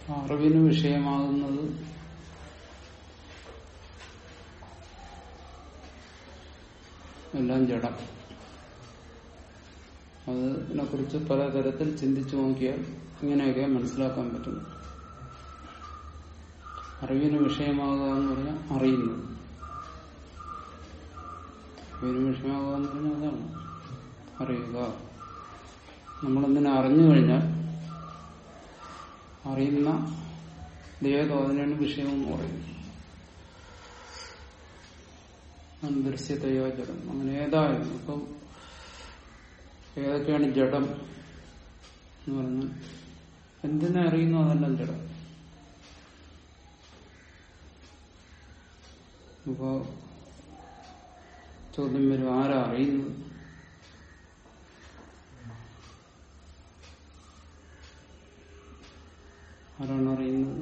അറിവിന് വിഷയമാകുന്നത് എല്ലാം ജഡം അതിനെ കുറിച്ച് പലതരത്തിൽ ചിന്തിച്ചു നോക്കിയാൽ ഇങ്ങനെയൊക്കെ മനസ്സിലാക്കാൻ പറ്റുന്നു അറിവിന് വിഷയമാകുക എന്ന് പറഞ്ഞാൽ അറിയുന്നത് അറിവിന് വിഷയമാകുക എന്ന് പറഞ്ഞാൽ അതാണ് അറിയുക നമ്മളെന്തിനെ അറിഞ്ഞു കഴിഞ്ഞാൽ അറിയുന്ന ഏതോ അതിനാണ് വിഷയം എന്ന് പറയുന്നത് ദൃശ്യതയോ ജഡം അങ്ങനെ ഏതായാലും ഇപ്പം ഏതൊക്കെയാണ് ജഡം എന്ന് പറഞ്ഞാൽ എന്തിനെ അറിയുന്നു അതെല്ലാം ജഡം ഇപ്പോ ചോദ്യം വരും ആരാ അറിയുന്നത് ആരാണ് അറിയുന്നത്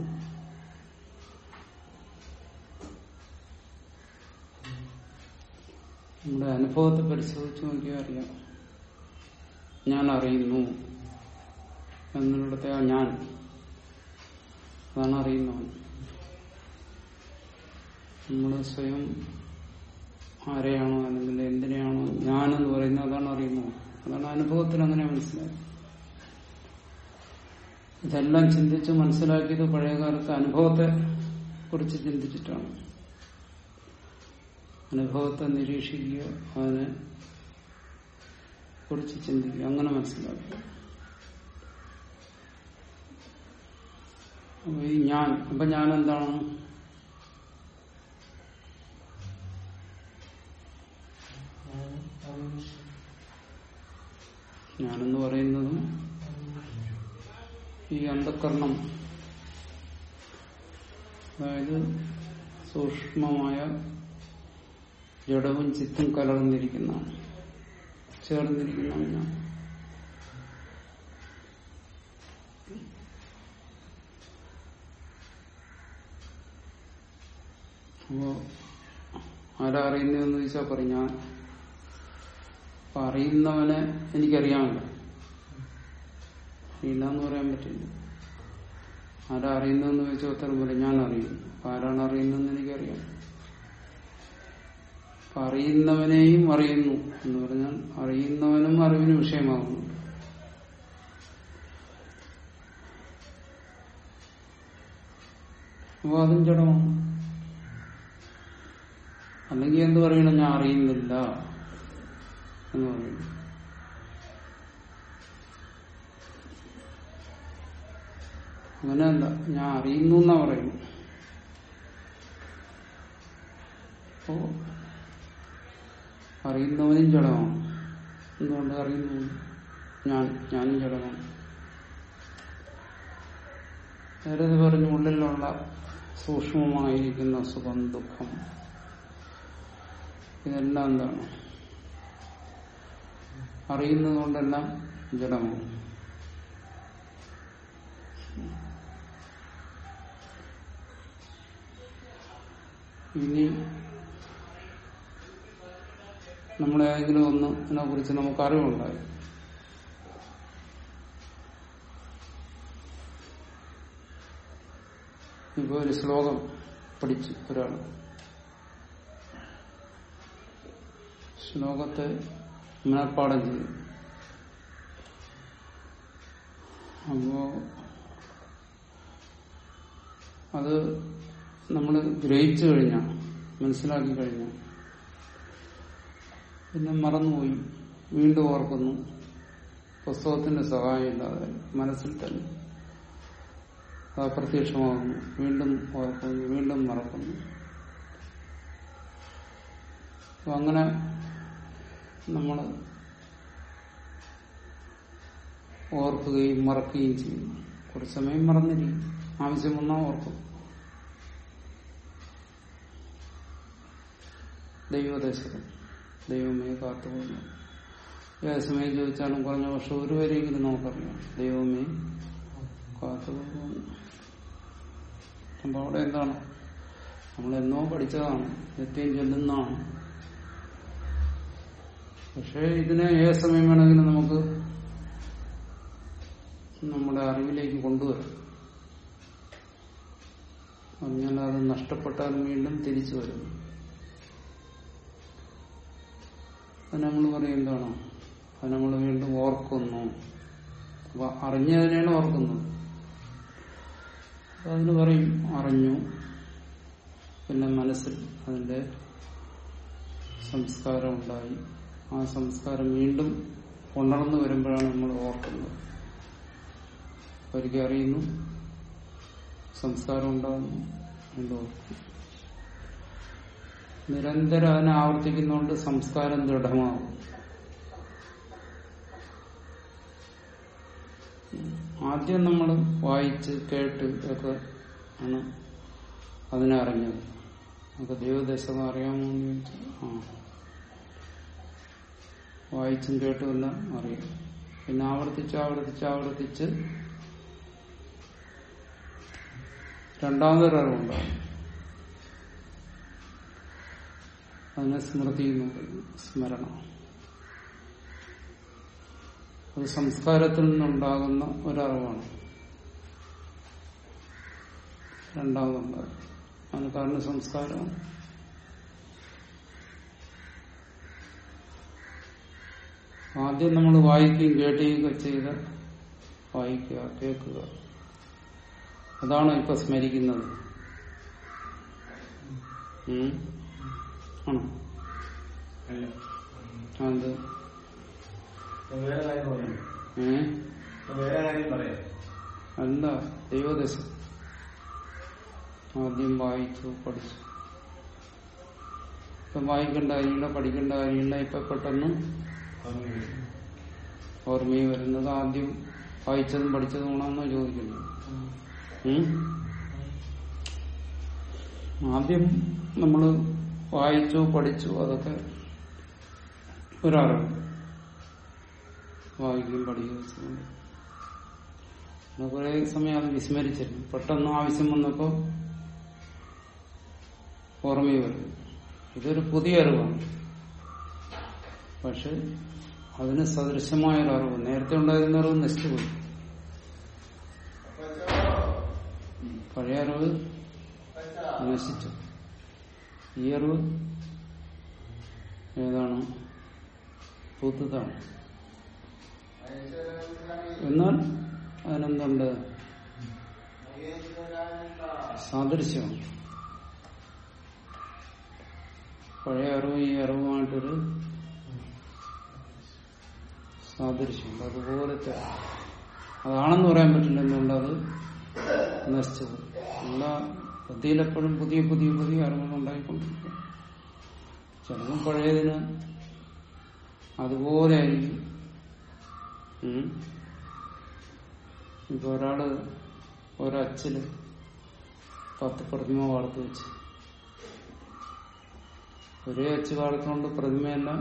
നമ്മുടെ അനുഭവത്തെ പരിശോധിച്ച് നോക്കിയാൽ അറിയാം ഞാൻ അറിയുന്നു എന്നിടത്തെ ആ ഞാൻ അതാണ് അറിയുന്നവൻ നമ്മൾ സ്വയം ആരെയാണോ അല്ലെങ്കിൽ എന്തിനെയാണോ ഞാനെന്ന് പറയുന്നത് അതാണ് അറിയുന്നത് അതാണ് അനുഭവത്തിൽ അങ്ങനെ മനസ്സിലായത് ഇതെല്ലാം ചിന്തിച്ച് മനസ്സിലാക്കിയത് പഴയകാലത്ത് അനുഭവത്തെ കുറിച്ച് ചിന്തിച്ചിട്ടാണ് അനുഭവത്തെ നിരീക്ഷിക്കുക അതിനെ കുറിച്ച് ചിന്തിക്കുക അങ്ങനെ മനസ്സിലാക്കുക അപ്പൊ ഈ ഞാൻ അപ്പൊ ഞാൻ എന്താണ് ഞാനെന്ന് പറയുന്നതും ഈ അന്ധകരണം അതായത് സൂക്ഷ്മമായ ജഡവും ചിത്തും കലർന്നിരിക്കുന്നതാണ് ചേർന്നിരിക്കുന്നതാണ് ഞാൻ അപ്പോ ആരാ അറിയുന്നതെന്ന് ചോദിച്ചാൽ പറയും ഞാൻ അപ്പൊ അറിയുന്നവനെ എനിക്കറിയാമല്ലോ അറിയില്ല എന്ന് പറയാൻ പറ്റില്ല ആരാ അറിയുന്നതെന്ന് ചോദിച്ചാൽ ഉത്തരം പോലെ ഞാൻ അറിയുന്നു അപ്പൊ ആരാണ് അറിയുന്നതെന്ന് എനിക്കറിയാം അപ്പൊ അറിയുന്നവനെയും അറിയുന്നു എന്ന് പറഞ്ഞാൽ അറിയുന്നവനും അറിവിന് വിഷയമാകുന്നു അപ്പൊ അതും ജഡമാണ് അല്ലെങ്കിൽ എന്ത് പറയണം ഞാൻ അറിയുന്നില്ല എന്ന് പറയുന്നു അങ്ങനെയല്ല ഞാൻ അറിയുന്നു എന്നാ പറയുന്നു അപ്പോ അറിയുന്നവനും ജഡമാണ് എന്തുകൊണ്ട് അറിയുന്നു ഞാൻ ഞാനും ജഡമാണ് നേരത്തെ പറഞ്ഞു ഉള്ളിലുള്ള സൂക്ഷ്മമായിരിക്കുന്ന സുഖം ദുഃഖം ഇതെല്ലാം എന്താണ് അറിയുന്നതുകൊണ്ടെല്ലാം ജഡമാണ് ഇനി നമ്മളേതെങ്കിലും ഒന്ന് ഇതിനെ കുറിച്ച് നമുക്ക് അറിവുണ്ടായി ഇപ്പൊ ഒരു ശ്ലോകം പഠിച്ചു ഒരാൾ ശ്ലോകത്തെ മനഃപ്പാടം ചെയ്തു അപ്പോ അത് നമ്മൾ ഗ്രഹിച്ചു കഴിഞ്ഞാൽ മനസ്സിലാക്കി കഴിഞ്ഞാൽ പിന്നെ മറന്നുപോയി വീണ്ടും ഓർക്കുന്നു പുസ്തകത്തിന്റെ സഹായമില്ലാതെ മനസ്സിൽ തന്നെ അപ്രത്യക്ഷമാകുന്നു വീണ്ടും ഓർക്കുന്നു വീണ്ടും മറക്കുന്നു അപ്പൊ അങ്ങനെ നമ്മൾ ഓർക്കുകയും മറക്കുകയും ചെയ്യുന്നു കുറച്ച് സമയം മറന്നിരിക്കും ആവശ്യം വന്നാൽ ഓർക്കും ദൈവദശകം ദൈവമേ കാത്തുകൊള്ളു ഏത് സമയം ചോദിച്ചാലും കുറഞ്ഞ വർഷം ഒരു വരെയെങ്കിലും നമുക്കറിയാം ദൈവമേ കാത്തുകൊള്ളു അപ്പൊ അവിടെ എന്താണ് നമ്മൾ എന്നോ പഠിച്ചതാണ് നിത്യം ചെല്ലുന്നതാണ് പക്ഷെ ഇതിനെ ഏത് സമയം വേണമെങ്കിലും നമുക്ക് നമ്മുടെ അറിവിലേക്ക് കൊണ്ടുവരാം പറഞ്ഞാൽ അത് നഷ്ടപ്പെട്ടാൽ വീണ്ടും തിരിച്ചു വരുന്നു അത് നമ്മൾ പറയും എന്താണ് അത് നമ്മൾ വീണ്ടും ഓർക്കുന്നു അപ്പൊ അറിഞ്ഞതിനെയാണ് ഓർക്കുന്നത് അപ്പൊ അതിന് പറയും അറിഞ്ഞു പിന്നെ മനസ്സിൽ അതിന്റെ സംസ്കാരം ഉണ്ടായി ആ സംസ്കാരം വീണ്ടും ഉണർന്നു വരുമ്പോഴാണ് നമ്മൾ ഓർക്കുന്നത് ഒരിക്കൽ അറിയുന്നു സംസ്കാരം ഉണ്ടാകുന്നു വീണ്ടും ഓർക്കുന്നു നിരന്തരം അതിനെ ആവർത്തിക്കുന്നതുകൊണ്ട് സംസ്കാരം ദൃഢമാകും ആദ്യം നമ്മൾ വായിച്ച് കേട്ട് ഒക്കെ ആണ് അതിനെ അറിഞ്ഞത് നമുക്ക് ദൈവദശകം അറിയാമോ എന്ന് ചോദിച്ചു ആ വായിച്ചും കേട്ടും എല്ലാം അറിയാം പിന്നെ ആവർത്തിച്ച് ആവർത്തിച്ച് ആവർത്തിച്ച് രണ്ടാമതൊരറിവുണ്ടാകും അതിനെ സ്മൃതി എന്ന് പറയുന്നു സ്മരണ അത് സംസ്കാരത്തിൽ നിന്നുണ്ടാകുന്ന ഒരറിവാണ് രണ്ടാമതുണ്ടാകും അതിന് കാരണം സംസ്കാരമാണ് ആദ്യം നമ്മൾ വായിക്കുകയും കേട്ടുകയും ഒക്കെ ചെയ്ത് വായിക്കുക കേൾക്കുക അതാണ് ഇപ്പൊ സ്മരിക്കുന്നത് ഉം? ആണോ അല്ല അത് ഇപ്പൊ വേറെ കാര്യം പറയാം ഏ ഇപ്പൊ വേറെ കാര്യം പറയാം അല്ല ദൈവദശ ആദ്യം വായിച്ചു പഠിച്ചു ഇപ്പൊ വായിക്കേണ്ട കാര്യമില്ല പഠിക്കേണ്ട കാര്യമില്ല ഇപ്പൊ പെട്ടെന്ന് ഓർമ്മയിൽ വരുന്നത് ആദ്യം വായിച്ചതും പഠിച്ചതും ആണെന്ന് ചോദിക്കുന്നു ഉം? ആദ്യം നമ്മൾ വായിച്ചു പഠിച്ചു അതൊക്കെ ഒരറിവ് വായിക്കുകയും പഠിക്കുകയും ചെയ്യുന്നു പിന്നെ കുറെ സമയം അത് വിസ്മരിച്ചിരുന്നു പെട്ടെന്ന് ആവശ്യം വന്നപ്പോ ഓർമ്മയിൽ വരും ഇതൊരു പുതിയ അറിവാണ് പക്ഷെ അതിന് സദൃശമായ ഒരു അറിവ് നേരത്തെ ഉണ്ടായിരുന്ന അറിവ് നശിച്ചുപോയി പഴയ അറിവ് നശിച്ചു ഈ അറിവ് ഏതാണ് പുതുതാണ് എന്നാൽ അതിനെന്തുണ്ട് സാദൃശ്യമാണ് പഴയ അറിവും ഈ അറിവുമായിട്ടൊരു സാദൃശ്യമുണ്ട് അതുപോലത്തെ അതാണെന്ന് പറയാൻ പറ്റില്ല എന്തുകൊണ്ട് അത് നശിച്ചു പോയി. എല്ലാ ബുദ്ധിയിലെപ്പോഴും പുതിയ പുതിയ പുതിയ അറിവുകൾ ഉണ്ടായിക്കൊണ്ടിരിക്കും ചിലതും പഴയതിന് അതുപോലെ ആയിരിക്കും ഉം. ഇപ്പൊ ഒരാള് ഒരച്ചില് പത്ത് പ്രതിമ വാർത്ത് വെച്ച് ഒരേ അച്ച് വാർത്തുകൊണ്ട് പ്രതിമയെല്ലാം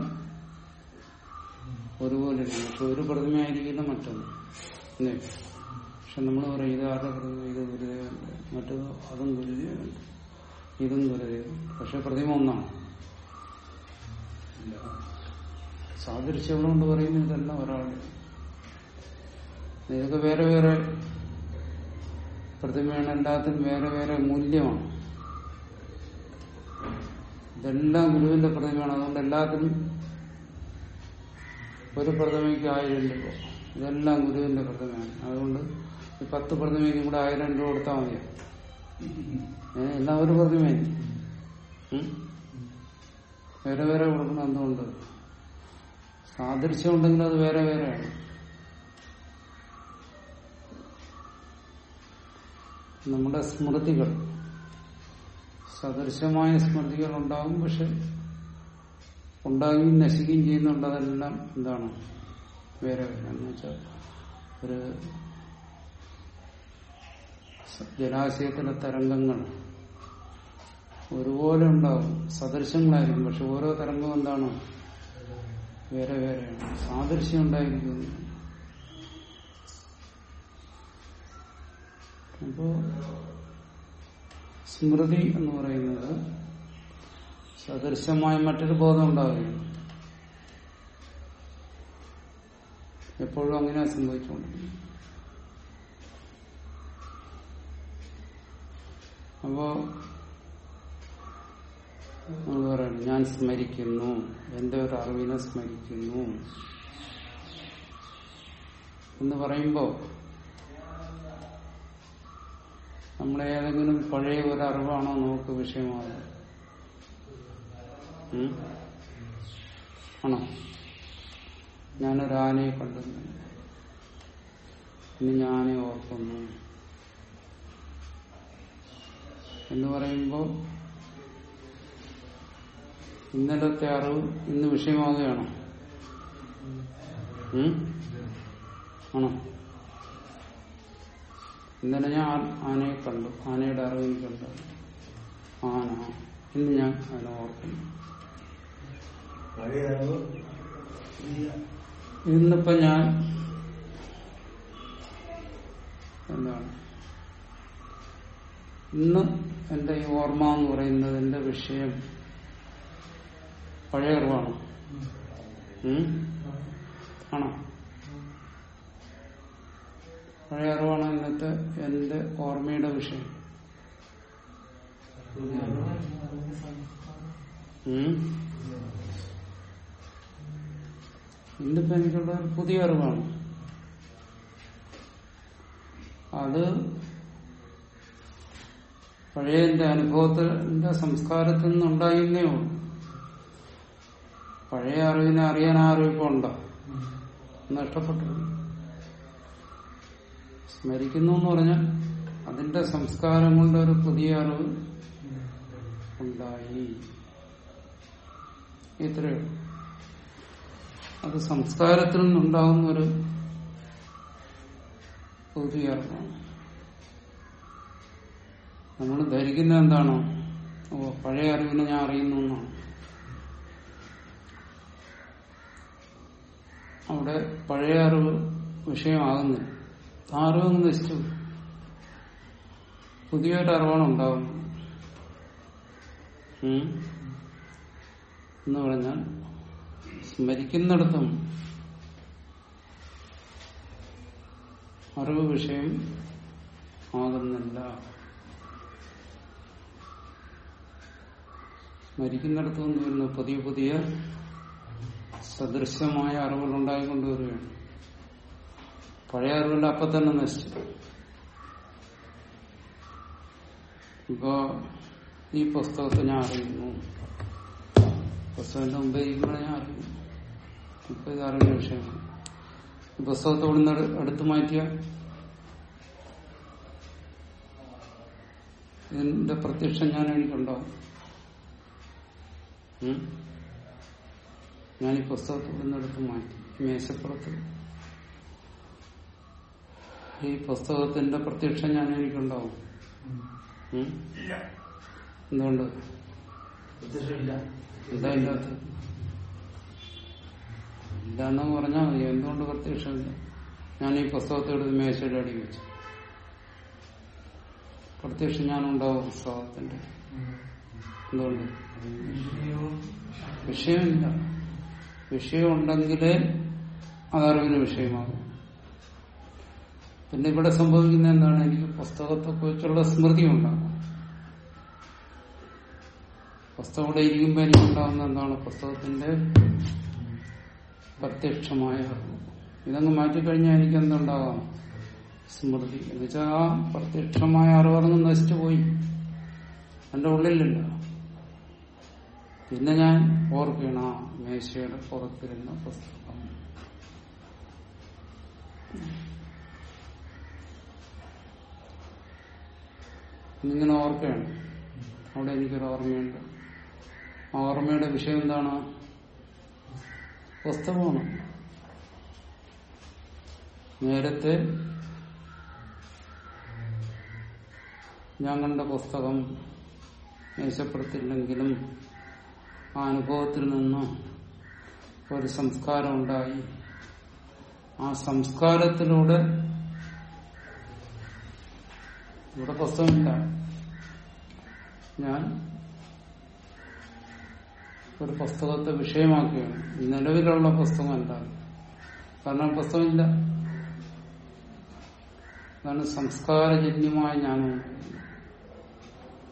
ഒരുപോലെ ഇരിക്കും പക്ഷെ ഒരു പ്രതിമയായിരിക്കില്ല മറ്റൊന്ന് അല്ലേ പക്ഷെ നമ്മൾ പറയും ഇത് ആരുടെ പ്രതിമ ഇത് ഗുരുദേവന്റെ മറ്റത് അതും ഗുരുദേവന്റെ ഇതും ഗുരുദേവൻ പക്ഷെ പ്രതിമ ഒന്നാണ് സാദൃശ്യമുള്ളതുകൊണ്ട് പറയുന്നത് ഇതെല്ലാം ഒരാളുടെ ഇതൊക്കെ വേറെ വേറെ പ്രതിമയാണ് എല്ലാത്തിനും വേറെ വേറെ മൂല്യമാണ് ഇതെല്ലാം ഗുരുവിന്റെ പ്രതിമയാണ് അതുകൊണ്ട് എല്ലാത്തിനും ഒരു പ്രതിമയ്ക്ക് ആയിരം രൂപ ഇതെല്ലാം ഗുരുവിന്റെ പ്രതിമയാണ് അതുകൊണ്ട് ഈ പത്ത് പ്രതിമയ്ക്കും കൂടെ ആയിരം രൂപ കൊടുത്താൽ മതി ഏ, എല്ലാം ഒരു പ്രതിമയാണ് ഉം? വേറെ വേറെ കൊടുക്കണം എന്തുകൊണ്ട് സാദൃശ്യം ഉണ്ടെങ്കിൽ അത് വേറെ വേറെയാണ് നമ്മുടെ സ്മൃതികൾ സദൃശമായ സ്മൃതികൾ ഉണ്ടാകും പക്ഷെ ഉണ്ടാകുകയും നശിക്കുകയും ചെയ്യുന്നുണ്ട് അതെല്ലാം എന്താണ് വേറെ വേറെ എന്ന് വെച്ചാൽ ഒരു സ- ജലാശയത്തിലെ തരംഗങ്ങൾ ഒരുപോലെ ഉണ്ടാകും സദൃശങ്ങളായിരിക്കും പക്ഷെ ഓരോ തരംഗവും എന്താണ് വേറെ വേറെയാണ് സാദൃശ്യം ഉണ്ടായിരിക്കും അപ്പോ സ്മൃതി എന്ന് പറയുന്നത് സദൃശമായ മറ്റൊരു ബോധം ഉണ്ടാവുകയാണ് എപ്പോഴും അങ്ങനെ സംഭവിച്ചുകൊണ്ടിരിക്കും അപ്പോ നമ്മൾ പറയണം ഞാൻ സ്മരിക്കുന്നു എന്റെ ഒരു അറിവിനെ സ്മരിക്കുന്നു എന്ന് പറയുമ്പോ നമ്മളെ ഏതെങ്കിലും പഴയ ഒരു അറിവാണോ നമുക്ക് വിഷയമാകുന്നത് ഉം? ആണോ ഞാനൊരു ആനയെ കണ്ടു ഇനി ഞാനെ ഓർക്കുന്നു എന്ന് പറയുമ്പോൾ ഇന്നലത്തെ അറിവ് ഇന്ന് വിഷയമാവുകയാണോ ഉം? ആണോ ഇന്നലെ ഞാൻ ആ- ആനയെ കണ്ടു ആനയുടെ അറിവിൽ കണ്ടു ആന ഇന്ന് ഞാൻ അതിനെ ഓർക്കുന്നു പഴയ അറിവ് പുതിയ ഇന്നിപ്പോ ഞാൻ എന്താണ് ഇന്ന് എന്റെ ഈ ഓർമ്മ എന്ന് പറയുന്നത് എന്റെ വിഷയം പഴയ അറിവാണോ ഉം? ആണോ പഴയ അറിവാണ് ഇന്നത്തെ എന്റെ ഓർമ്മയുടെ വിഷയം പുതിയ അറിവ് ഉം? ഇന്നിപ്പോ എനിക്കുള്ള ഒരു പുതിയ അറിവാണ് അത് പഴയ എന്റെ അനുഭവത്തിന്റെ സംസ്കാരത്തിൽ നിന്നുണ്ടായിരുന്നേ ഉള്ളൂ പഴയ അറിവിനെ അറിയാൻ ആ അറിവിപ്പോ ഉണ്ടോ നഷ്ടപ്പെട്ടു സ്മരിക്കുന്നു എന്ന് പറഞ്ഞാൽ അതിന്റെ സംസ്കാരം കൊണ്ട് ഒരു പുതിയ അറിവ് ഉണ്ടായി ഇത്രയേ ഉള്ളൂ. അത് സംസ്കാരത്തിൽ നിന്നുണ്ടാകുന്ന ഒരു പുതിയ അറിവാണ് നമ്മൾ ധരിക്കുന്നത് എന്താണോ ഓ പഴയ അറിവിനെ ഞാൻ അറിയുന്നു എന്നാണ് അവിടെ പഴയ അറിവ് വിഷയമാകുന്നില്ല ആ അറിവ് അങ്ങ് നശിച്ചു പുതിയൊരു അറിവാണ് ഉണ്ടാകുന്നത് ഉം. എന്ന് പറഞ്ഞാൽ സ്മരിക്കുന്നിടത്തും അറിവ് വിഷയം ആകുന്നില്ല സ്മരിക്കുന്നിടത്തും എന്ത് വരുന്നു പുതിയ പുതിയ സദൃശമായ അറിവുകൾ ഉണ്ടായിക്കൊണ്ടുവരികയാണ് പഴയ അറിവുകൾ അപ്പൊ തന്നെ നശിച്ചു ഇപ്പോ ഈ പുസ്തകത്തെ ഞാൻ അറിയുന്നു പുസ്തകത്തിന്റെ മുമ്പേ ഇരിക്കുമ്പോൾ ഞാൻ അറിയുന്നു ഇപ്പൊ ഇത് അറിയുന്ന വിഷയമാണ് ഈ പുസ്തകത്തെ ഇവിടുന്ന് എടു- എടുത്തു മാറ്റിയ ഇതിന്റെ പ്രത്യക്ഷം ഞാൻ എനിക്കുണ്ടാവും ഉം? ഞാൻ ഈ പുസ്തകത്തെ ഇവിടുന്ന് എടുത്ത് മാറ്റി ഈ മേശപ്പുറത്ത് ഈ പുസ്തകത്തിന്റെ പ്രത്യക്ഷം ഞാൻ എനിക്കുണ്ടാവും ഉം? എന്തുകൊണ്ട് പ്രത്യക്ഷമില്ല എന്താ ഇല്ലാത്തത് ഇല്ലാന്ന് പറഞ്ഞാൽ മതി എന്തുകൊണ്ട് പ്രത്യക്ഷമില്ല ഞാൻ ഈ പുസ്തകത്തെ എടുത്ത് മേശയുടെ അടി വെച്ചു പ്രത്യക്ഷം ഞാനുണ്ടാവും പുസ്തകത്തിന്റെ എന്തുകൊണ്ട് വിഷയമില്ല വിഷയം ഉണ്ടെങ്കിലേ അതറിവിന് വിഷയമാകും പിന്നെ ഇവിടെ സംഭവിക്കുന്ന എന്താണ് എനിക്ക് പുസ്തകത്തെ കുറിച്ചുള്ള സ്മൃതി ഉണ്ടാകും പുസ്തകം ഇവിടെ ഇരിക്കുമ്പോൾ എനിക്കുണ്ടാകുന്ന എന്താണ് പുസ്തകത്തിന്റെ പ്രത്യക്ഷമായ അറിവ് ഇതങ്ങ് മാറ്റിക്കഴിഞ്ഞാൽ എനിക്ക് എന്തുണ്ടാകാം സ്മൃതി എന്ന് വെച്ചാൽ ആ പ്രത്യക്ഷമായ അറിവറങ്ങ് നശിച്ചു പോയി എന്റെ ഉള്ളിലില്ല പിന്നെ ഞാൻ ഓർക്കണം ആ മേശയുടെ പുറത്തിരുന്ന പുസ്തകം എന്നിങ്ങനെ ഓർക്കുകയാണ് അവിടെ എനിക്കൊരു ഓർമ്മയുണ്ട് ആ ഓർമ്മയുടെ വിഷയം എന്താണ് പുസ്തകമാണ് നേരത്തെ ഞാൻ കണ്ട പുസ്തകം മേശപ്പെടുത്തില്ലെങ്കിലും ആ അനുഭവത്തിൽ നിന്ന് ഒരു സംസ്കാരം ഉണ്ടായി ആ സംസ്കാരത്തിലൂടെ ഇവിടെ പുസ്തകമില്ല ഞാൻ ഒരു പുസ്തകത്തെ വിഷയമാക്കുകയാണ് നിലവിലുള്ള പുസ്തകമല്ല കാരണം പുസ്തകമില്ല അതാണ് സംസ്കാരജന്യമായ ജ്ഞാനം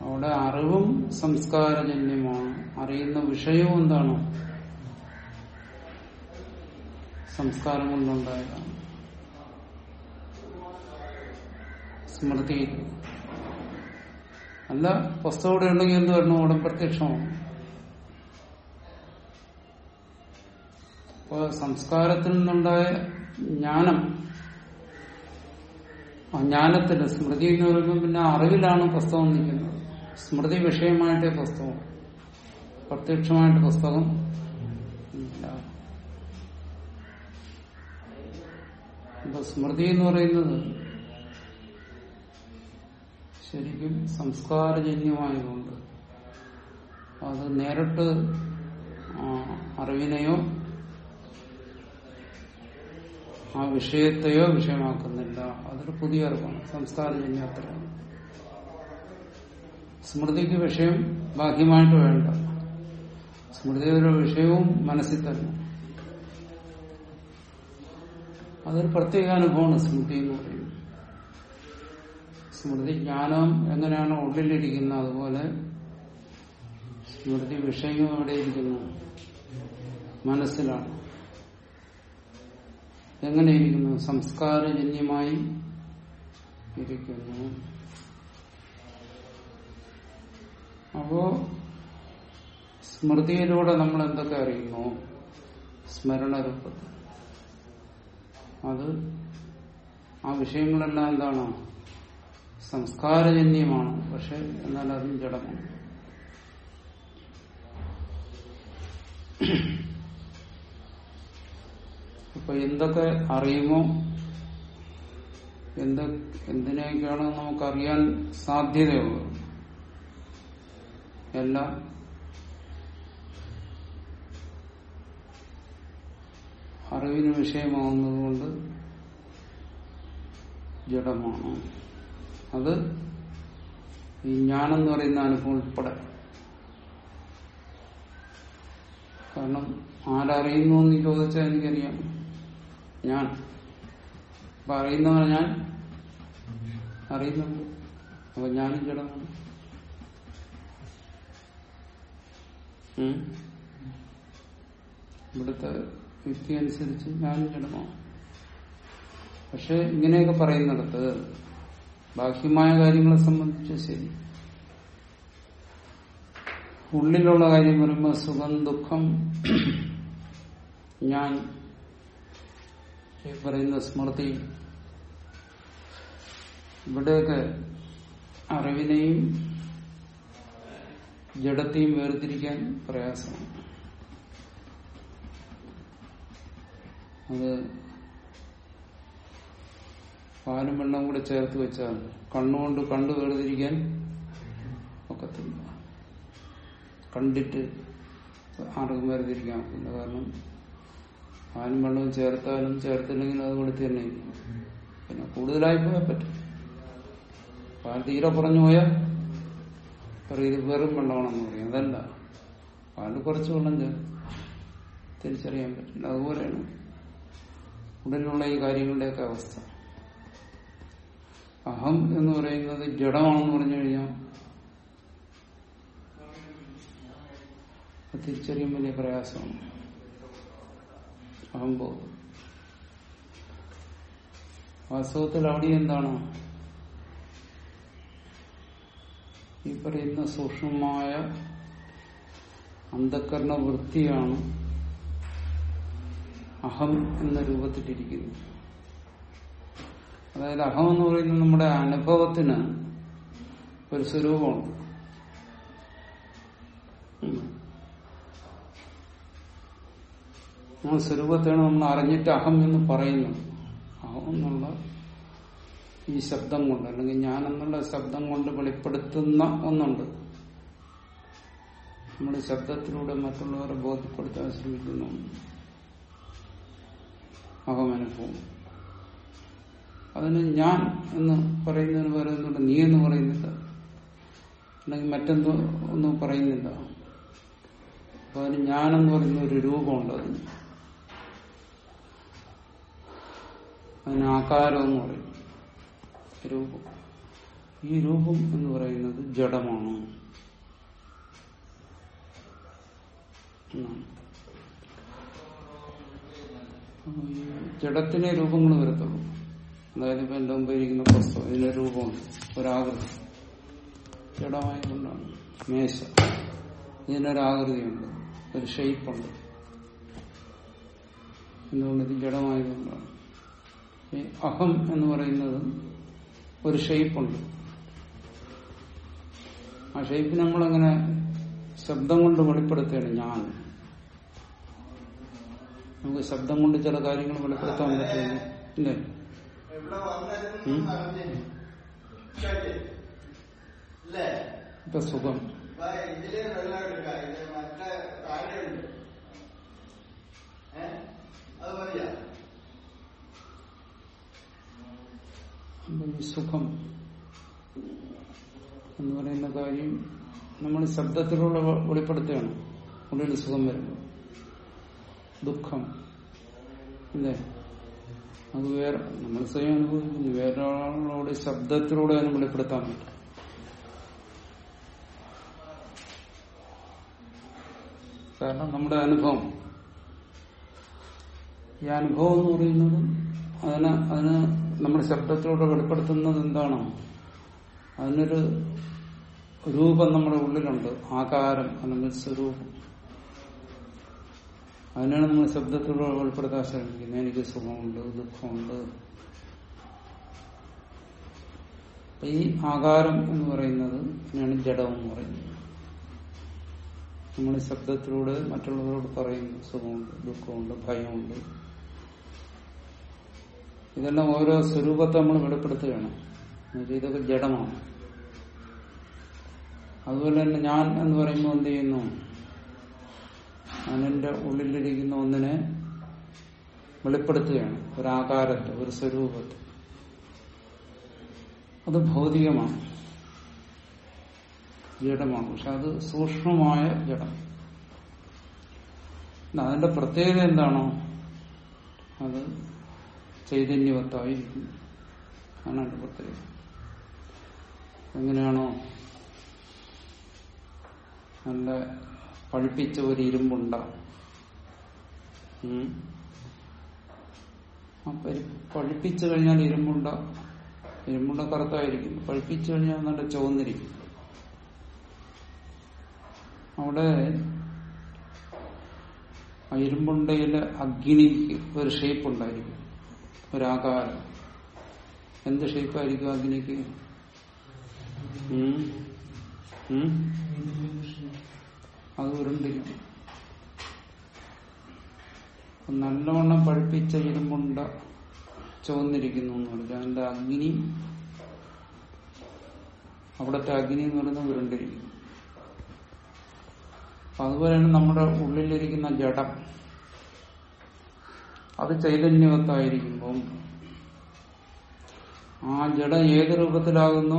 അവിടെ അറിവും സംസ്കാരജന്യമാണ് അറിയുന്ന വിഷയവും എന്താണ് സംസ്കാരം കൊണ്ടുണ്ടായതാണ് സ്മൃതി അല്ല പുസ്തകം ഇവിടെ ഉണ്ടെങ്കിൽ എന്ത് വരണം അവിടെ പ്രത്യക്ഷമാണ് അപ്പൊ സംസ്കാരത്തിൽ നിന്നുണ്ടായ ജ്ഞാനം ആ ജ്ഞാനത്തിന് സ്മൃതി എന്ന് പറയുമ്പോൾ പിന്നെ അറിവിലാണ് പുസ്തകം നിൽക്കുന്നത് സ്മൃതി വിഷയമായിട്ടേ പുസ്തകം പ്രത്യക്ഷമായിട്ട് പുസ്തകം ഇല്ല അപ്പൊ സ്മൃതി എന്ന് പറയുന്നത് ശരിക്കും സംസ്കാരജന്യമായതുകൊണ്ട് അത് നേരിട്ട് ആ, അറിവിനെയോ ആ വിഷയത്തെയോ വിഷയമാക്കുന്നില്ല അതൊരു പുതിയ അറിവാണ് സംസ്കാരജന്യാത്രയാണ് സ്മൃതിക്ക് വിഷയം ബാഹ്യമായിട്ട് വേണ്ട സ്മൃതിയുടെ വിഷയവും മനസ്സിൽ തന്നെ അതൊരു പ്രത്യേക അനുഭവമാണ് സ്മൃതി എന്ന് പറയുന്നത് സ്മൃതി ജ്ഞാനം എങ്ങനെയാണോ ഉള്ളിലിരിക്കുന്നത് അതുപോലെ സ്മൃതി വിഷയം എവിടെ ഇരിക്കുന്നു മനസ്സിലാണ് എങ്ങനെയിരിക്കുന്നു സംസ്കാരജന്യമായി ഇരിക്കുന്നു അപ്പോ സ്മൃതിയിലൂടെ നമ്മൾ എന്തൊക്കെ അറിയുന്നു സ്മരണ രൂപത്തിൽ അത് ആ വിഷയങ്ങളെല്ലാം എന്താണ് സംസ്കാരജന്യമാണ് പക്ഷെ എന്നാൽ അതും ജഡമാണ് ഇപ്പൊ എന്തൊക്കെ അറിയുമോ എന്ത് എന്തിനൊക്കെയാണോ നമുക്കറിയാൻ സാധ്യതയുള്ളത് എല്ലാം അറിവിന് വിഷയമാവുന്നതുകൊണ്ട് ജഡമാണ് അത് ഈ ഞാനെന്ന് പറയുന്ന അനുഭവം ഉൾപ്പെടെ കാരണം ആരറിയുന്നു എന്ന് ചോദിച്ചാൽ എനിക്കറിയാം ഞാൻ അപ്പൊ അറിയുന്നവനെ ഞാൻ അറിയുന്നുണ്ട് അപ്പൊ ഞാനും ജഡമാണ് ഉം. ഇവിടുത്തെ യുക്തി അനുസരിച്ച് ഞാനും ജഡമാണ് പക്ഷെ ഇങ്ങനെയൊക്കെ പറയുന്നിടത്ത് ബാഹ്യമായ കാര്യങ്ങളെ സംബന്ധിച്ച് ശരി ഉള്ളിലുള്ള കാര്യം വരുമ്പോൾ സുഖം ദുഃഖം ഞാൻ ഈ പറയുന്ന സ്മൃതി ഇവിടെയൊക്കെ അറിവിനെയും ജഡത്തെയും വേർതിരിക്കാൻ പ്രയാസമാണ് അത് പാലും വെള്ളം കൂടെ ചേർത്ത് വെച്ചാൽ കണ്ണുകൊണ്ട് കണ്ടു വേർതിരിക്കാൻ ഒക്കത്തില്ല കണ്ടിട്ട് ആർക്കും വേർതിരിക്കാൻ ഒക്കില്ല കാരണം പാലും വെള്ളവും ചേർത്താലും ചേർത്തില്ലെങ്കിൽ അത് കൊടുത്ത് തന്നെ ഇരിക്കും. പിന്നെ കൂടുതലായി പോയാൽ പറ്റും പാൽ തീരെ കുറഞ്ഞു പോയാൽ പറയും ഇത് വെറും വെള്ളമാണെന്ന് പറയും അതല്ല പാല് കുറച്ച് വെള്ളം ചേർത്ത് തിരിച്ചറിയാൻ പറ്റില്ല അതുപോലെയാണ് ഉടലുള്ള ഈ കാര്യങ്ങളുടെയൊക്കെ അവസ്ഥ അഹം എന്ന് പറയുന്നത് ജഡമാണെന്ന് പറഞ്ഞു കഴിഞ്ഞാൽ അത് തിരിച്ചറിയാൻ വലിയ പ്രയാസമാണ് അഹംബോധം വാസ്തവത്തിൽ അവിടെ എന്താണ് ഈ പറയുന്ന സൂക്ഷ്മമായ അന്ധക്കരണ വൃത്തിയാണ് അഹം എന്ന രൂപത്തിലിരിക്കുന്നത് അതായത് അഹം എന്ന് പറയുന്നത് നമ്മുടെ അനുഭവത്തിന് ഒരു സ്വരൂപമുണ്ട് ഉം. ആ സ്വരൂപത്തെയാണ് നമ്മൾ അറിഞ്ഞിട്ട് അഹം എന്ന് പറയുന്നത് അഹം എന്നുള്ള ഈ ശബ്ദം കൊണ്ട് അല്ലെങ്കിൽ ഞാൻ എന്നുള്ള ശബ്ദം കൊണ്ട് വെളിപ്പെടുത്തുന്ന ഒന്നുണ്ട് നമ്മൾ ശബ്ദത്തിലൂടെ മറ്റുള്ളവരെ ബോധ്യപ്പെടുത്താൻ ശ്രമിക്കുന്ന ഒന്ന്. അഹമനുഭവം അതിന് ഞാൻ എന്ന് പറയുന്നതിന് പറയുന്നുണ്ട് നീ എന്ന് പറയുന്നില്ല അല്ലെങ്കിൽ മറ്റെന്തോ ഒന്നും പറയുന്നില്ല അപ്പൊ അതിന് ഞാനെന്ന് പറയുന്ന ഒരു രൂപമുണ്ട് അതിന് അതിന് ആകാരം എന്ന് പറയും രൂപം ഈ രൂപം എന്ന് പറയുന്നത് ജഡമാണ് എന്നാണ്. അപ്പൊ ഈ ജഡത്തിനെ രൂപങ്ങൾ വരത്തുള്ളൂ അതായത് ഇപ്പൊ എന്റെ മുമ്പ് ഇരിക്കുന്ന പുസ്തകം ഇതിന്റെ രൂപമുണ്ട് ഒരാകൃതി ജഡമായതുകൊണ്ടാണ് മേശ ഇതിനൊരാകൃതിയുണ്ട് ഒരു ഷെയ്പ്പുണ്ട് എന്തുകൊണ്ട് ഇത് ജഡമായതുകൊണ്ടാണ് ഈ അഹം എന്ന് പറയുന്നത് ഒരു ഷെയ്പ്പുണ്ട് ആ ഷെയ്പ്പ് നമ്മളങ്ങനെ ശബ്ദം കൊണ്ട് വെളിപ്പെടുത്തുകയാണ് ഞാൻ നമുക്ക് ശബ്ദം കൊണ്ട് ചില കാര്യങ്ങൾ വെളിപ്പെടുത്താൻ പറ്റുന്നു ഇല്ലേ ഉം? ഇപ്പൊ സുഖം അപ്പൊ ഈ സുഖം എന്ന് പറയുന്ന കാര്യം നമ്മൾ ശബ്ദത്തിലൂടെ വെ- വെളിപ്പെടുത്തുകയാണ് ഉള്ളിൽ സുഖം വരുമ്പോൾ ദുഃഖം അല്ലേ അത് വേറെ നമ്മൾ സ്വയം അനുഭവിക്കുന്നു വേറൊരാളോട് ശബ്ദത്തിലൂടെ അതിനെ വെളിപ്പെടുത്താൻ പറ്റും കാരണം നമ്മുടെ അനുഭവം ഈ അനുഭവം എന്ന് പറയുന്നത് അതിന് അതിന് നമ്മൾ ശബ്ദത്തിലൂടെ വെളിപ്പെടുത്തുന്നത് എന്താണോ അതിനൊരു രൂപം നമ്മുടെ ഉള്ളിലുണ്ട് ആകാരം അല്ലെങ്കിൽ സ്വരൂപം അതിനാണ് നമ്മൾ ശബ്ദത്തിലൂടെ വെളിപ്പെടുത്താൻ ശ്രമിക്കുന്നത് എനിക്ക് സുഖമുണ്ട് ദുഃഖമുണ്ട് അപ്പൊ ഈ ആകാരം എന്ന് പറയുന്നത് ആണ് ജഡം എന്ന് പറയുന്നത് നമ്മൾ ശബ്ദത്തിലൂടെ മറ്റുള്ളവരോട് പറയുന്നു സുഖമുണ്ട് ദുഃഖമുണ്ട് ഭയമുണ്ട് ഇതെല്ലാം ഓരോ സ്വരൂപത്തെ നമ്മൾ വെളിപ്പെടുത്തുകയാണ് എന്നുവെച്ചാൽ ഇതൊക്കെ ജഡമാണ് അതുപോലെ തന്നെ ഞാൻ എന്ന് പറയുമ്പോൾ എന്ത് ചെയ്യുന്നു ഞാൻ എന്റെ ഉള്ളിലിരിക്കുന്ന ഒന്നിനെ വെളിപ്പെടുത്തുകയാണ് ഒരാകാരത്തെ ഒരു സ്വരൂപത്തെ അത് ഭൗതികമാണ് ജഡമാണ് പക്ഷെ അത് സൂക്ഷ്മമായ ജഡം അതിന്റെ പ്രത്യേകത എന്താണോ അത് ചൈതന്യവത്തായിരിക്കും ആണ് അതിന്റെ പ്രത്യേകത എങ്ങനെയാണോ നല്ല പഴുപ്പിച്ച ഒരു ഇരുമ്പുണ്ട ഉം. ആ പരി- പഴുപ്പിച്ചു കഴിഞ്ഞാൽ ഇരുമ്പുണ്ട ഇരുമ്പുണ്ട കറുത്തായിരിക്കും പഴുപ്പിച്ചു കഴിഞ്ഞാൽ നല്ല ചുവന്നിരിക്കും അവിടെ ആ ഇരുമ്പുണ്ടയില് അഗ്നിക്ക് ഒരു ഷേപ്പ് ഉണ്ടായിരിക്കും ഒരാകാരം എന്ത് ഷേപ്പായിരിക്കും അഗ്നിക്ക് ഉം? ഉം? അത് ഉരുണ്ടിരിക്കും അപ്പൊ നല്ലവണ്ണം പഴുപ്പിച്ച ഇരുമ്പുണ്ട ചുവന്നിരിക്കുന്നു എന്ന് പറഞ്ഞാൽ അതിന്റെ അഗ്നി അവിടുത്തെ അഗ്നി എന്ന് പറയുന്നത് ഉരുണ്ടിരിക്കും അപ്പൊ അതുപോലെയാണ് നമ്മുടെ ഉള്ളിലിരിക്കുന്ന ജഡം അത് ചൈതന്യവത്തായിരിക്കുമ്പം ആ ജഡം ഏത് രൂപത്തിലാകുന്നു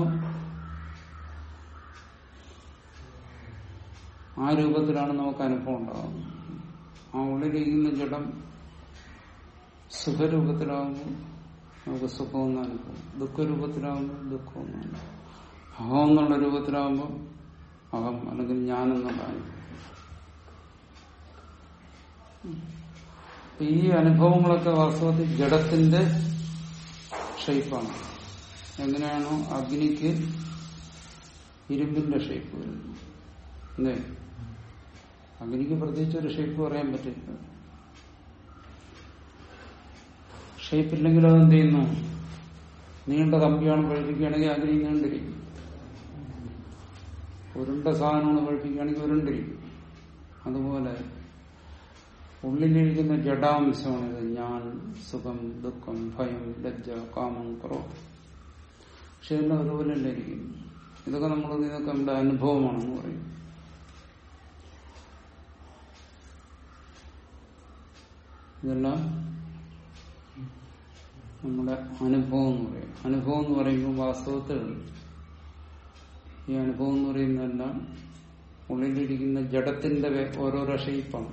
ആ രൂപത്തിലാണ് നമുക്ക് അനുഭവം ഉണ്ടാകുന്നത് ആ ഉള്ളിലിരിക്കുന്ന ജഡം സുഖരൂപത്തിലാകുമ്പോൾ നമുക്ക് സുഖമെന്ന അനുഭവം ദുഃഖരൂപത്തിലാകുമ്പോൾ ദുഃഖമെന്ന അനുഭവം അഹം എന്നുള്ള രൂപത്തിലാകുമ്പോൾ അഹം അല്ലെങ്കിൽ ഞാൻ എന്നുള്ള അനുഭവം അപ്പൊ ഈ അനുഭവങ്ങളൊക്കെ വാസ്തവത്തിൽ ജഡത്തിന്റെ ഷേപ്പാണ് എങ്ങനെയാണോ അഗ്നിക്ക് ഇരുമ്പിന്റെ ഷേപ്പ് വരുന്നത് അല്ലേ അഗ്നിക്ക് പ്രത്യേകിച്ച് ഒരു ഷേപ്പ് പറയാൻ പറ്റില്ല ഷേപ്പ് ഇല്ലെങ്കിൽ അത് എന്ത് ചെയ്യുന്നു നീണ്ട കമ്പിയാണ് പഴിപ്പിക്കുകയാണെങ്കിൽ അഗ്നി നീണ്ടിരിക്കും ഉരുണ്ട സാധനങ്ങൾ പഴിപ്പിക്കുകയാണെങ്കിൽ ഉരുണ്ടിരിക്കും അതുപോലെ ഉള്ളിലിരിക്കുന്ന ജഡാംശമാണിത് ഞാൻ സുഖം ദുഃഖം ഭയം ലജ്ജ കാമം ക്രോധം പക്ഷെ എല്ലാം ഒരുപോലെ ഇരിക്കും ഇതൊക്കെ നമ്മൾ ഇതൊക്കെ നമ്മുടെ അനുഭവമാണെന്ന് പറയും ഇതെല്ലാം നമ്മുടെ അനുഭവം എന്ന് പറയും അനുഭവം എന്ന് പറയുമ്പോൾ വാസ്തവത്തിൽ ഈ അനുഭവം എന്ന് പറയുന്നതെല്ലാം ഉള്ളിലിരിക്കുന്ന ജഡത്തിന്റെ വേ- ഓരോരോ ഷേപ്പാണ്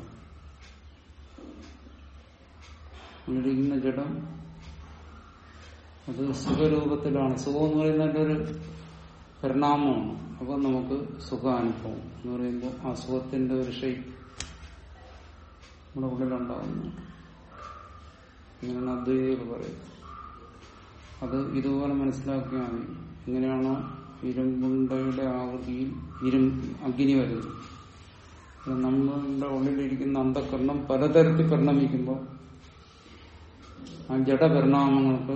ഉള്ളിലിരിക്കുന്ന ജഡം അത് സുഖരൂപത്തിലാണ് സുഖം എന്ന് പറയുന്നതിന്റെ ഒരു പരിണാമമാണ് അപ്പൊ നമുക്ക് സുഖാനുഭവം എന്ന് പറയുമ്പോൾ ആ സുഖത്തിന്റെ ഒരു ഷെയ്പ്പ് നമ്മുടെ ഉള്ളിലുണ്ടാകുന്നു ഇങ്ങനെയാണ് അദ്വൈതികൾ പറയുന്നത് അത് ഇതുപോലെ മനസ്സിലാക്കിയാൽ മതി ഇങ്ങനെയാണോ ഇരുമ്പുണ്ടയുടെ ആകൃതിയിൽ ഇരും അഗ്നി വരുന്നത് അത് നമ്മളുടെ ഉള്ളിലിരിക്കുന്ന അന്ധകരണം പലതരത്തിൽ പരിണമിക്കുമ്പോൾ ആ ജഡപരിണാമങ്ങൾക്ക്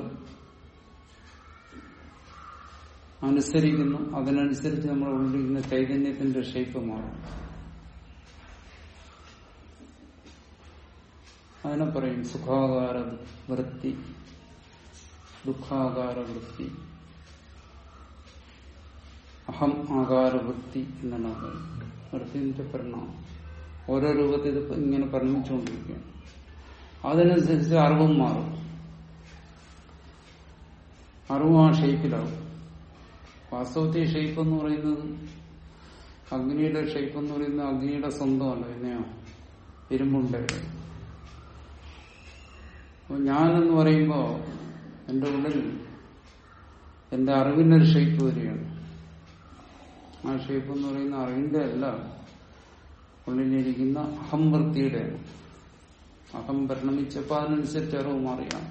അനുസരിക്കുന്നു അതിനനുസരിച്ച് നമ്മുടെ ഉള്ളിലിരിക്കുന്ന ചൈതന്യത്തിന്റെ ഷേപ്പ് മാറും അതിനെ പറയും സുഖാകാര വൃത്തി ദുഃഖാകാര വൃത്തി അഹം ആകാര വൃത്തി എന്നാണ് പറയുന്നത് വൃത്തിന്റെ പരിണാമം ഓരോ രൂപത്തിൽ ഇത് ഇങ്ങനെ പരിണമിച്ചുകൊണ്ടിരിക്കുകയാണ് അതിനനുസരിച്ച് അറിവും മാറും അറിവും ആ ഷേപ്പിലാവും വാസ്തവത്തിൽ ഷേപ്പ് എന്ന് പറയുന്നത് അഗ്നിയുടെ ഷേപ്പ് എന്ന് പറയുന്നത് അഗ്നിയുടെ സ്വന്തമല്ല പിന്നെയോ ഇരുമ്പുണ്ടയുടെ അപ്പൊ ഞാനെന്ന് പറയുമ്പോ എന്റെ ഉള്ളിൽ എന്റെ അറിവിനൊരു ഷേപ്പ് വരികയാണ് ആ ഷേപ്പ് എന്ന് പറയുന്ന അറിവിന്റെ അല്ല ഉള്ളിലിരിക്കുന്ന അഹംവൃത്തിയുടെ അഹം പരിണമിച്ചപ്പോ അതിനനുസരിച്ച് അറിവ് മാറിയാണ്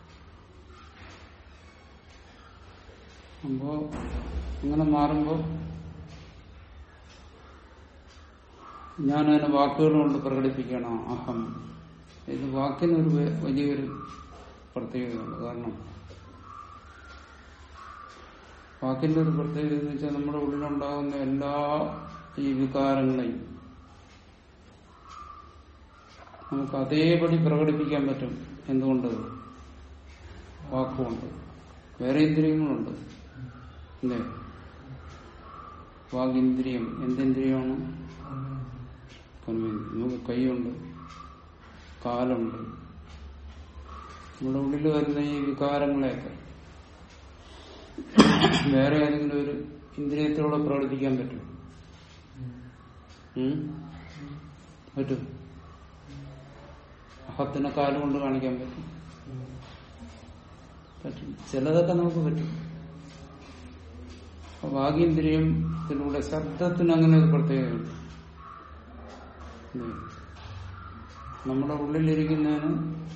അപ്പോ അങ്ങനെ മാറുമ്പോ ഞാൻ അതിനെ വാക്കുകൾ കൊണ്ട് പ്രകടിപ്പിക്കണം അഹം ഇത് വാക്കിനൊരു വെ- വലിയൊരു പ്രത്യേകതയുണ്ട് കാരണം വാക്കിന്റെ ഒരു പ്രത്യേകത എന്ന് വെച്ചാൽ നമ്മുടെ ഉള്ളിലുണ്ടാകുന്ന എല്ലാ ഈ വികാരങ്ങളെയും നമുക്ക് അതേപടി പ്രകടിപ്പിക്കാൻ പറ്റും എന്തുകൊണ്ട് വാക്കുകൊണ്ട് വേറെ ഇന്ദ്രിയങ്ങളുണ്ട് അല്ലേ വാഗിന്ദ്രിയം എന്തിന്ദ്രിയമാണ് കർമ്മേന്ദ്രിയം നമുക്ക് കൈയുണ്ട് കാലുണ്ട് നമ്മുടെ ഉള്ളിൽ വരുന്ന ഈ വികാരങ്ങളെയൊക്കെ വേറെ ഏതെങ്കിലും ഒരു ഇന്ദ്രിയത്തിലൂടെ പ്രകടിപ്പിക്കാൻ പറ്റും ഉം? പറ്റും അഹത്തിനെ കാലുകൊണ്ട് കാണിക്കാൻ പറ്റും പറ്റും ചിലതൊക്കെ നമുക്ക് പറ്റും അപ്പൊ വാഗീന്ദ്രിയത്തിലൂടെ ശബ്ദത്തിന് അങ്ങനെ ഒരു പ്രത്യേകതയുണ്ട് ഉം. നമ്മുടെ ഉള്ളിലിരിക്കുന്നതിന്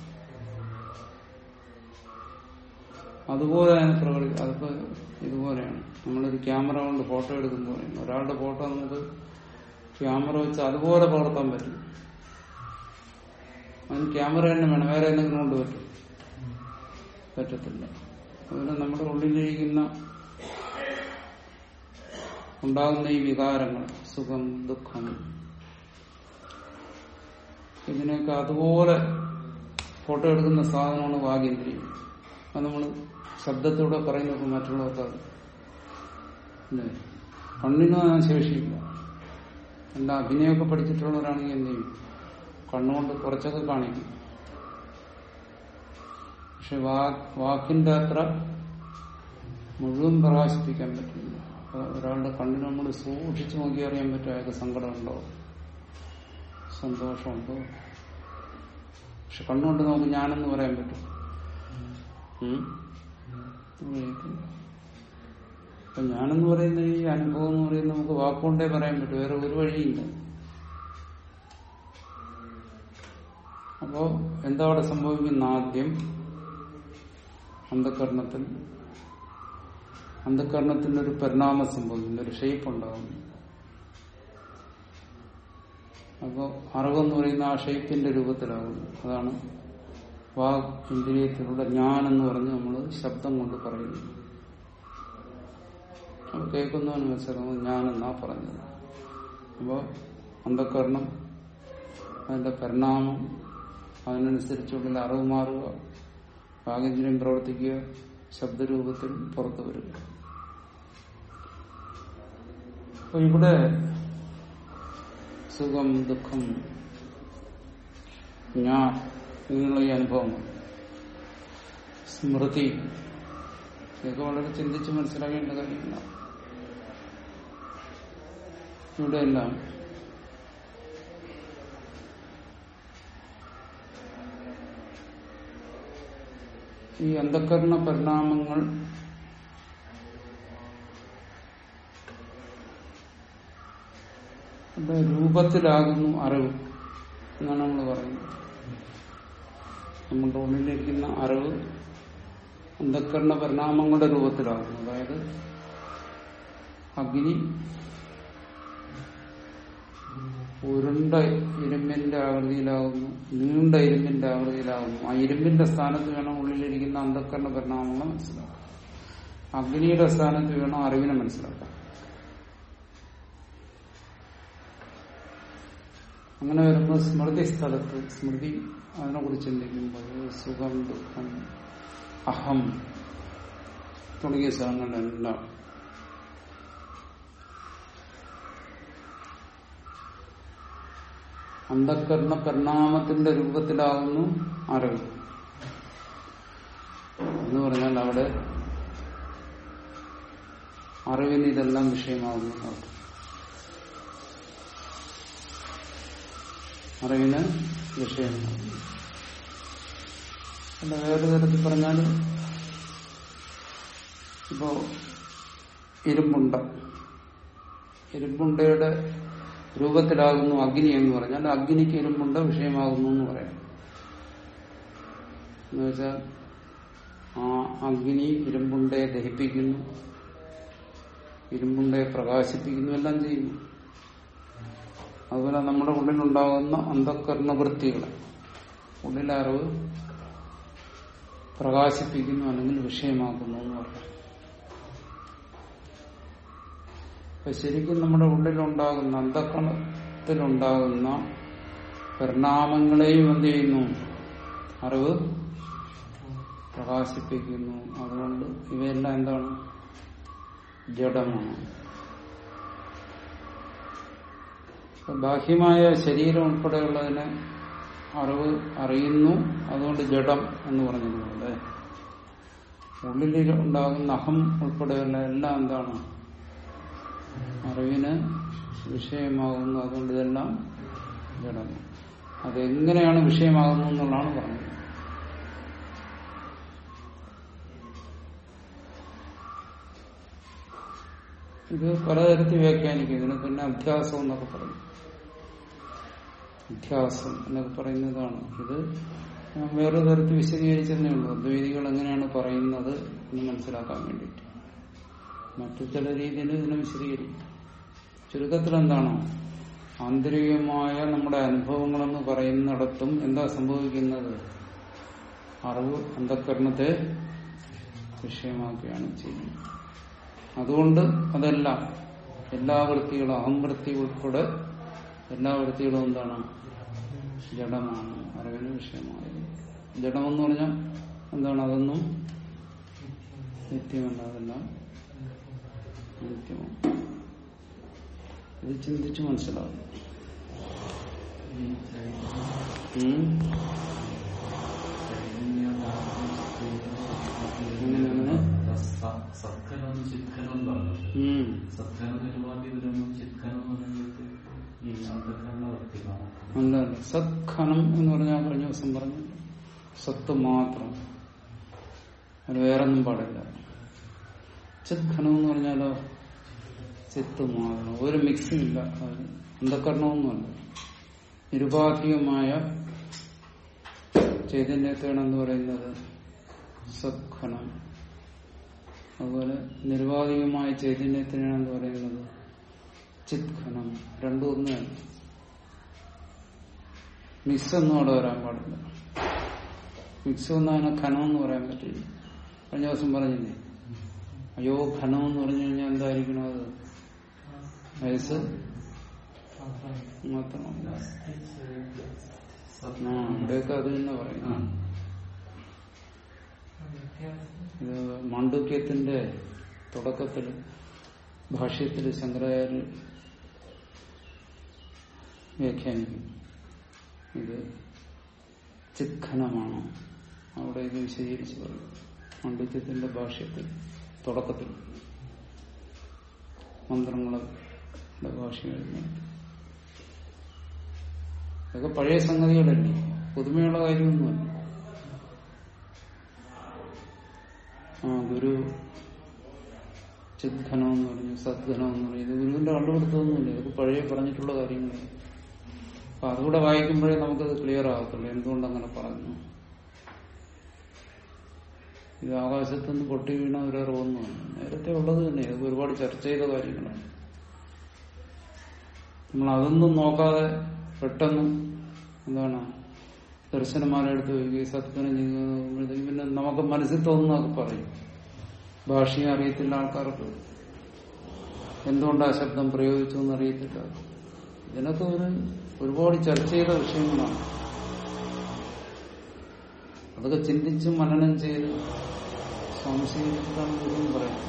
അതുപോലെ അതിന് പ്രകടി അതിപ്പോ ഇതുപോലെയാണ് നമ്മളൊരു ക്യാമറ കൊണ്ട് ഫോട്ടോ എടുക്കുമ്പോൾ ഒരാളുടെ ഫോട്ടോ നമുക്ക് ക്യാമറ വെച്ച് അതുപോലെ പകർത്താൻ പറ്റും അതിന് ക്യാമറ തന്നെ വേണം വേറെ എന്തെങ്കിലും കൊണ്ട് പറ്റും പറ്റത്തില്ല അതുപോലെ നമ്മുടെ ഉള്ളിലിരിക്കുന്ന ഉണ്ടാകുന്ന ഈ വികാരങ്ങൾ സുഖം ദുഃഖം ഇതിനെയൊക്കെ അതുപോലെ ഫോട്ടോ എടുക്കുന്ന സാധനമാണ് വാഗേന്ദ്രിയം അത് നമ്മൾ ശബ്ദത്തോടെ പറയുന്നപ്പോൾ മറ്റുള്ളവർക്ക് അത് ഇല്ലേ? കണ്ണിനും ആ ശേഷിയില്ല എന്താ അഭിനയമൊക്കെ പഠിച്ചിട്ടുള്ളവരാണെങ്കിൽ എന്ത് ചെയ്യും കണ്ണുകൊണ്ട് കുറച്ചൊക്കെ കാണിക്കും പക്ഷെ വാ വാക്കിന്റെ അത്ര മുഴുവൻ പ്രകാശിപ്പിക്കാൻ പറ്റില്ല അപ്പൊ ഒരാളുടെ കണ്ണിന് നമ്മൾ സൂക്ഷിച്ചു നോക്കി അറിയാൻ പറ്റും അയാൾക്ക് സങ്കടമുണ്ടോ സന്തോഷമുണ്ടോ പക്ഷെ കണ്ണുകൊണ്ട് നമുക്ക് ഞാനെന്ന് പറയാൻ പറ്റും ഉം? ഉപയോഗിക്കില്ല. അപ്പൊ ഞാനെന്ന് പറയുന്ന ഈ അനുഭവം എന്ന് പറയുന്നത് നമുക്ക് വാക്കുകൊണ്ടേ പറയാൻ പറ്റും വേറെ ഒരു വഴിയില്ല അപ്പോ എന്താ അവിടെ സംഭവിക്കുന്ന ആദ്യം അന്ധകരണത്തിൽ അന്ധകരണത്തിന് ഒരു പരിണാമം സംഭവിക്കുന്നു ഒരു ഷേപ്പ് ഉണ്ടാകുന്നു അപ്പോൾ അറിവെന്ന് പറയുന്ന ആ ഷേപ്പിന്റെ രൂപത്തിലാകുന്നു അതാണ് വാഗ് ഇന്ദ്രിയത്തിലൂടെ ഞാൻ എന്ന് പറഞ്ഞ് നമ്മൾ ശബ്ദം കൊണ്ട് പറയുന്നു അത് കേൾക്കുന്നവന് മനസ്സിലാവും ഞാനെന്നാ പറഞ്ഞത് അപ്പോൾ അന്ധകരണം അതിന്റെ പരിണാമം അതിനനുസരിച്ചുള്ള അറിവ് മാറുക വാഗേന്ദ്രിയം പ്രവർത്തിക്കുക ശബ്ദരൂപത്തിൽ പുറത്തു വരിക അപ്പൊ ഇവിടെ സുഖം ദുഃഖം ഞാൻ ഇങ്ങനെയുള്ള ഈ അനുഭവങ്ങൾ സ്മൃതി ഇതൊക്കെ വളരെ ചിന്തിച്ച് മനസ്സിലാക്കേണ്ട കാര്യങ്ങളാണ് ഇവിടെ എല്ലാം ഈ അന്ധകരണ പരിണാമങ്ങൾ ഇവിടെ രൂപത്തിലാകുന്നു അറിവ് എന്നാണ് നമ്മൾ പറയുന്നത് നമ്മുടെ ഉള്ളിലിരിക്കുന്ന അറിവ് അന്ധക്കരണ പരിണാമങ്ങളുടെ രൂപത്തിലാകുന്നു അതായത് അഗ്നി ഉരുണ്ട ഇരുമ്പിന്റെ ആകൃതിയിലാകുന്നു നീണ്ട ഇരുമ്പിന്റെ ആകൃതിയിലാകുന്നു ആ ഇരുമ്പിന്റെ സ്ഥാനത്ത് വേണം ഉള്ളിലിരിക്കുന്ന അന്ധക്കരണ പരിണാമങ്ങളെ മനസ്സിലാക്കാം അഗ്നിയുടെ സ്ഥാനത്ത് വേണം അറിവിനെ മനസ്സിലാക്കാം അങ്ങനെ വരുമ്പോൾ സ്മൃതി സ്ഥലത്ത് സ്മൃതി അതിനെ കുറിച്ച് ചിന്തിക്കുമ്പോൾ സുഖം ദുഃഖം അഹം തുടങ്ങിയ സ്ഥലങ്ങളിലെല്ലാം അന്ധക്കരണ പരിണാമത്തിന്റെ രൂപത്തിലാകുന്നു അറിവ് എന്ന് പറഞ്ഞാൽ അവിടെ അറിവിന് ഇതെല്ലാം വിഷയമാകുന്നു എന്നർത്ഥം. അറിവിന് വിഷയമാകുന്നു അല്ല വേറെ തരത്തിൽ പറഞ്ഞാൽ ഇപ്പോ ഇരുമ്പുണ്ട ഇരുമ്പുണ്ടയുടെ രൂപത്തിലാകുന്നു അഗ്നി എന്ന് പറഞ്ഞാൽ അഗ്നിക്ക് ഇരുമ്പുണ്ട വിഷയമാകുന്നു എന്ന് പറയാം എന്നുവെച്ചാൽ ആ അഗ്നി ഇരുമ്പുണ്ടയെ ദഹിപ്പിക്കുന്നു ഇരുമ്പുണ്ടയെ പ്രകാശിപ്പിക്കുന്നു എല്ലാം ചെയ്യുന്നു അതുപോലെ നമ്മുടെ ഉള്ളിലുണ്ടാകുന്ന അന്ധക്കരണ വൃത്തികൾ ഉള്ളിലെ അറിവ് പ്രകാശിപ്പിക്കുന്നു അല്ലെങ്കിൽ വിഷയമാക്കുന്നു എന്ന് പറയാം അപ്പൊ ശരിക്കും നമ്മുടെ ഉള്ളിലുണ്ടാകുന്ന അന്ധക്കണത്തിലുണ്ടാകുന്ന പരിണാമങ്ങളെയും എന്ത് ചെയ്യുന്നു അറിവ് പ്രകാശിപ്പിക്കുന്നു അതുകൊണ്ട് ഇവയെല്ലാം എന്താണ് ജഡമാണ് അപ്പൊ ബാഹ്യമായ ശരീരം ഉൾപ്പെടെയുള്ളതിനെ അറിവ് അറിയുന്നു അതുകൊണ്ട് ജഡം എന്ന് പറഞ്ഞതുപോലെ ഉള്ളിൽ ഉണ്ടാകുന്ന അഹം ഉൾപ്പെടെയുള്ള എല്ലാം എന്താണ് അറിവിന് വിഷയമാകുന്നു അതുകൊണ്ട് ഇതെല്ലാം ജഡമാണ് അതെങ്ങനെയാണ് വിഷയമാകുന്നു എന്നുള്ളതാണ് പറഞ്ഞത് ഇത് പലതരത്തിൽ വ്യാഖ്യാനിക്കും ഇതിന് പിന്നെ അധ്യാസം എന്നൊക്കെ പറയും അധ്യാസം എന്നൊക്കെ പറയുന്നതാണ് ഇത് ഞാൻ വേറെ തരത്തിൽ വിശദീകരിച്ചതേ ഉള്ളൂ അദ്വൈതികൾ എങ്ങനെയാണ് പറയുന്നത് എന്ന് മനസ്സിലാക്കാൻ വേണ്ടിയിട്ട് മറ്റു ചില രീതിയിൽ ഇതിനെ വിശദീകരിക്കും ചുരുക്കത്തിൽ എന്താണോ ആന്തരികമായ നമ്മുടെ അനുഭവങ്ങളെന്ന് പറയുന്നിടത്തും എന്താ സംഭവിക്കുന്നത് അറിവ് അന്ധക്കരണത്തെ വിഷയമാക്കുകയാണ് ചെയ്യുന്നത് അതുകൊണ്ട് അതെല്ലാം എല്ലാ വൃത്തികളും അഹംവൃത്തി ഉൾപ്പെടെ എല്ലാ വൃത്തികളും എന്താണ് ജഡമാണ് അറിവിന് വിഷയമായത് ജഡമെന്ന് പറഞ്ഞാൽ എന്താണ് അതൊന്നും നിത്യമല്ല അതെല്ലാം നിത്യമാണ് ഇത് ചിന്തിച്ച് മനസ്സിലാവും ഉം. അങ്ങനെ അങ്ങനെ സത്കരം ചിത്കരം പറഞ്ഞു ഉം. സത്കരം ഒരുപാട് ഇതിലൊന്നും ചിത്കരം പറഞ്ഞിട്ട് ഈ അന്ധകരണ വർത്തിമാണ് അല്ല അല്ല സത്ഖനം എന്ന് പറഞ്ഞാൽ കഴിഞ്ഞ ദിവസം പറഞ്ഞു സത്ത് മാത്രം അത് വേറൊന്നും പാടില്ല ചിത്ഖനം എന്ന് പറഞ്ഞാലോ ചിത്ത് മാത്രം ഒരു മിക്സിംഗ് ഇല്ല അത് അന്ധകരണമൊന്നുമല്ല നിരുപാധികമായ ചൈതന്യത്തെയാണ് എന്ന് പറയുന്നത് സത്ഖനം അതുപോലെ നിരുപാധികമായ ചൈതന്യത്തിനാണ് എന്ന് പറയുന്നത് ചിത്ഖനം രണ്ടും ഒന്നാണ് മിക്സ് ഒന്നും അവിടെ വരാൻ പാടില്ല മിക്സ് ഒന്നും അതിനെ ഖനം എന്ന് പറയാൻ പറ്റില്ല കഴിഞ്ഞ ദിവസം പറഞ്ഞില്ലേ അയ്യോ ഖനം എന്ന് പറഞ്ഞു കഴിഞ്ഞാൽ എന്തായിരിക്കണം അത് വയസ്സ് മാത്രമല്ല ആ ഇവിടെയൊക്കെ അത് തന്നെ പറയും ഇത് മാണ്ഡുക്യത്തിന്റെ തുടക്കത്തിൽ ഭാഷ്യത്തിൽ ശങ്കരാചാര്യ വ്യാഖ്യാനിക്കും ഇത് ചിത്ഖനമാണ് അവിടെ ഇത് വിശദീകരിച്ച് പറയും മാണ്ഡുക്യത്തിന്റെ ഭാഷ്യത്തിൽ തുടക്കത്തിൽ മന്ത്രങ്ങളുടെ ഭാഷ എഴുതുന്നത് ഇതൊക്കെ പഴയ സംഗതികളല്ലേ പുതുമയുള്ള കാര്യമൊന്നുമല്ല ആ ഗുരു ചിത്ഘനം എന്ന് പറഞ്ഞു സദ്ഘനം എന്ന് പറഞ്ഞു ഇത് ഗുരുവിന്റെ കണ്ടുപിടുത്തമൊന്നുമില്ല ഇതൊക്കെ പഴയ പറഞ്ഞിട്ടുള്ള കാര്യങ്ങൾ അപ്പൊ അതുകൂടെ വായിക്കുമ്പോഴേ നമുക്കത് ക്ലിയർ ആകത്തുള്ളൂ എന്തുകൊണ്ട് അങ്ങനെ പറഞ്ഞു ഇത് ആകാശത്തു നിന്ന് പൊട്ടി വീണ ഒരു അറിവൊന്നുമല്ല നേരത്തെ ഉള്ളത് തന്നെ ഇതൊക്കെ ഒരുപാട് ചർച്ച ചെയ്ത കാര്യങ്ങളാണ് നമ്മൾ അതൊന്നും നോക്കാതെ പെട്ടെന്ന് എന്താണ് ദർശനമാല എടുത്ത് വയ്ക്കുകയും സത്കനം ചെയ്യുമ്പോഴത്തേക്ക് പിന്നെ നമുക്ക് മനസ്സിൽ തോന്നുന്നതൊക്കെ പറയും ഭാഷയും അറിയത്തില്ല ആൾക്കാർക്ക് എന്തുകൊണ്ട് ആ ശബ്ദം പ്രയോഗിച്ചു എന്ന് അറിയത്തില്ല ഇതിനൊക്കെ ഒരു ഒരുപാട് ചർച്ച ചെയ്ത വിഷയങ്ങളാണ് അതൊക്കെ ചിന്തിച്ച് മനനം ചെയ്ത് സംശയിച്ചിട്ടാണ് ഗുരുവും പറയുന്നത്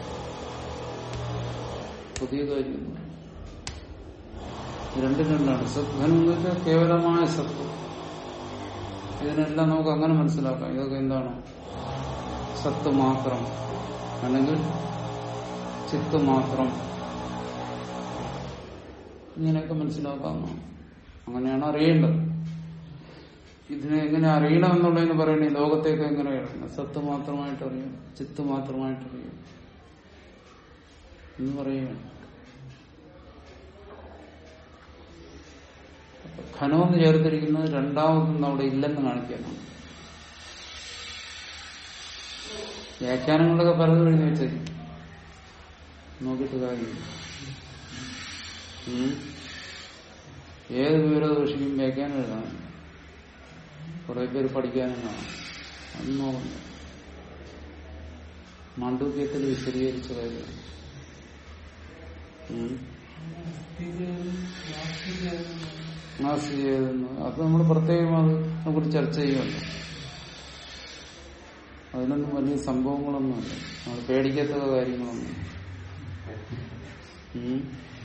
പുതിയ കാര്യമൊന്നും രണ്ടും രണ്ടാണ് സദ്ഘനം എന്ന് വെച്ചാൽ കേവലമായ സത്വം ഇതിനെല്ലാം നമുക്ക് അങ്ങനെ മനസ്സിലാക്കാം ഇതൊക്കെ എന്താണ് സത്ത് മാത്രം അല്ലെങ്കിൽ ചിത്ത് മാത്രം ഇങ്ങനെയൊക്കെ മനസ്സിലാക്കാവുന്നതാണ് അങ്ങനെയാണ് അറിയേണ്ടത് ഇതിനെ എങ്ങനെ അറിയണം എന്നുള്ളതിന് പറയണേ ലോകത്തേക്ക് എങ്ങനെ അറിയണം സത്ത് മാത്രമായിട്ട് അറിയാം ചിത്ത് മാത്രമായിട്ട് അറിയാം എന്ന് പറയുകയാണ് ഖനമെന്ന് ചേർത്തിരിക്കുന്നത് രണ്ടാമതൊന്നും അവിടെ ഇല്ലെന്ന് കാണിക്കാനാണ് വ്യാഖ്യാനങ്ങളൊക്കെ പലതും എഴുതി വെച്ചേക്കും നോക്കിയിട്ട് കാര്യമില്ല ഉം. ഏത് വിവരദോഷിക്കും വ്യാഖ്യാനം എഴുതാൻ കുറെ പേര് പഠിക്കാനും കാണും അതൊന്നും നോക്കണ്ട മാണ്ഡൂക്യത്തിൽ വിശദീകരിച്ച കാര്യം നാസ്തികേതെന്ന് അത് നമ്മൾ പ്രത്യേകം അത് അതിനെക്കുറിച്ച് ചർച്ച ചെയ്യുമല്ലോ അതിനൊന്നും വലിയ സംഭവങ്ങളൊന്നുമില്ല നമ്മൾ പേടിക്കത്തക്ക കാര്യങ്ങളൊന്നും ഉം.